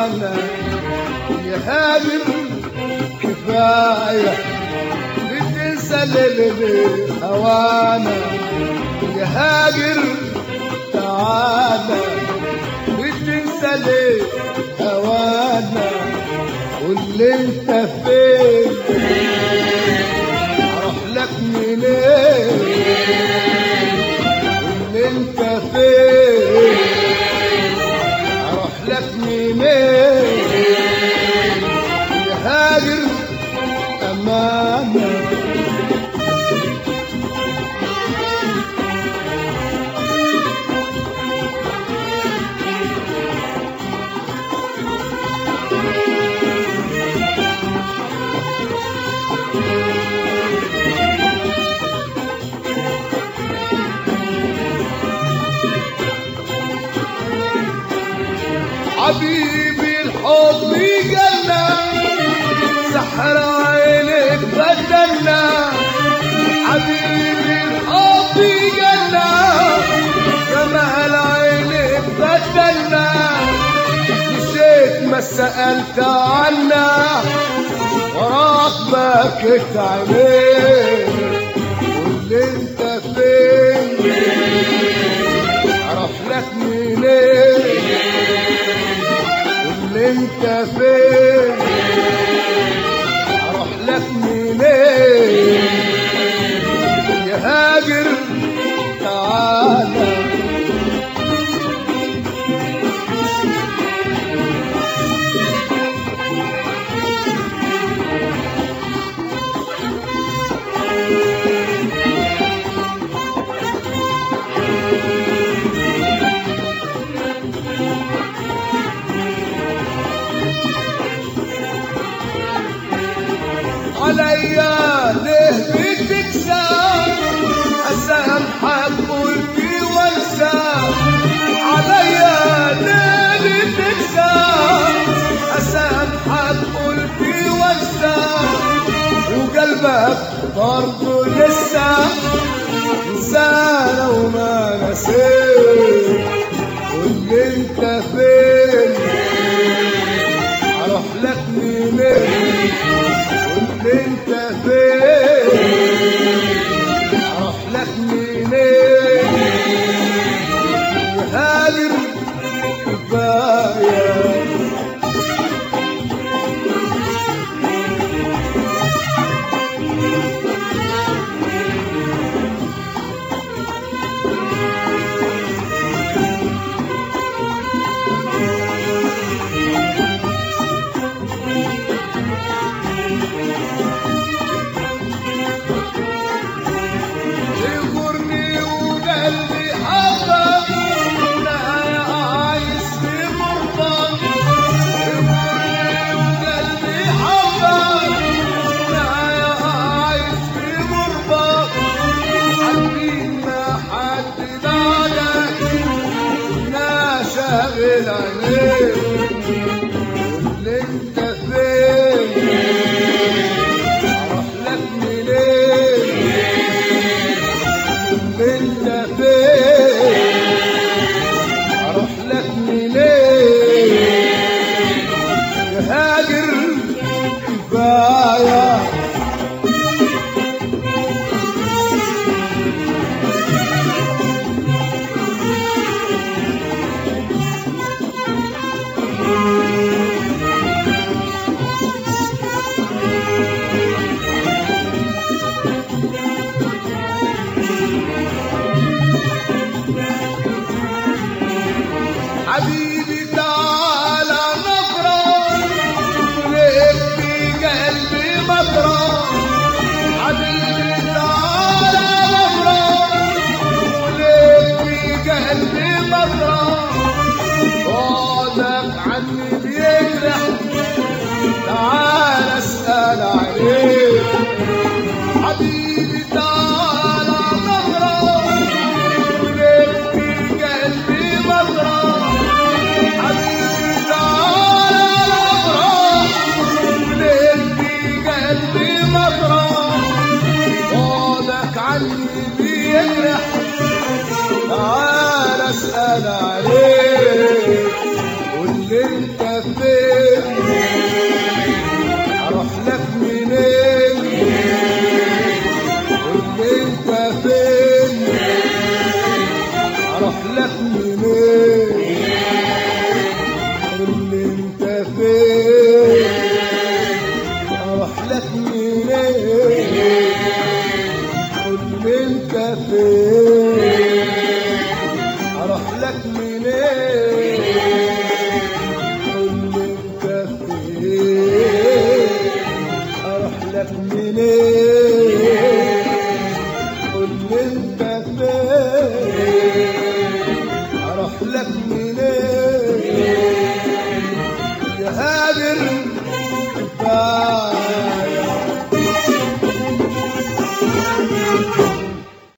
تعالى يا هاجر كفاية بتنسى اللي هوانا يا هاجر تعالى بتنسى ليه هوانا واللي انت فين اروح لك منين واللي انت فين اروح لك منين يا هاجر امانه حبيبي الحب جنة سحر عينك بدلنا حبيبي الحب جنة جمال عينك بدلنا مشيت ما سألت عنا وراك بكت عينيك واللي انت فين اروح لك منين واللي انت فين اروح لك منين يا هاجر تعالى عليا ليه بتكسى اسامحك قلبي وانسى عليا ليه بتكسى اسامحك قلبي وانسى وقلبك برضه لسه انسان وما نسيت واللي انت فين اروح لك منين واللي انت فين اروح لك منين هاجر كفايه يغرني وقلبي حبك لا عايش في مرضك يغرني وقلبي حبك لا عايش في مرضك عارفين ما حد بعدك لا شاغل عليك واللي انت فين اروح لك منين انت فين اروح لك منين يا هاجر كفايه حبيبي تعالى نفرح ولقيت في قلبي اروح لك منين قول لي انت فين اروح لك منين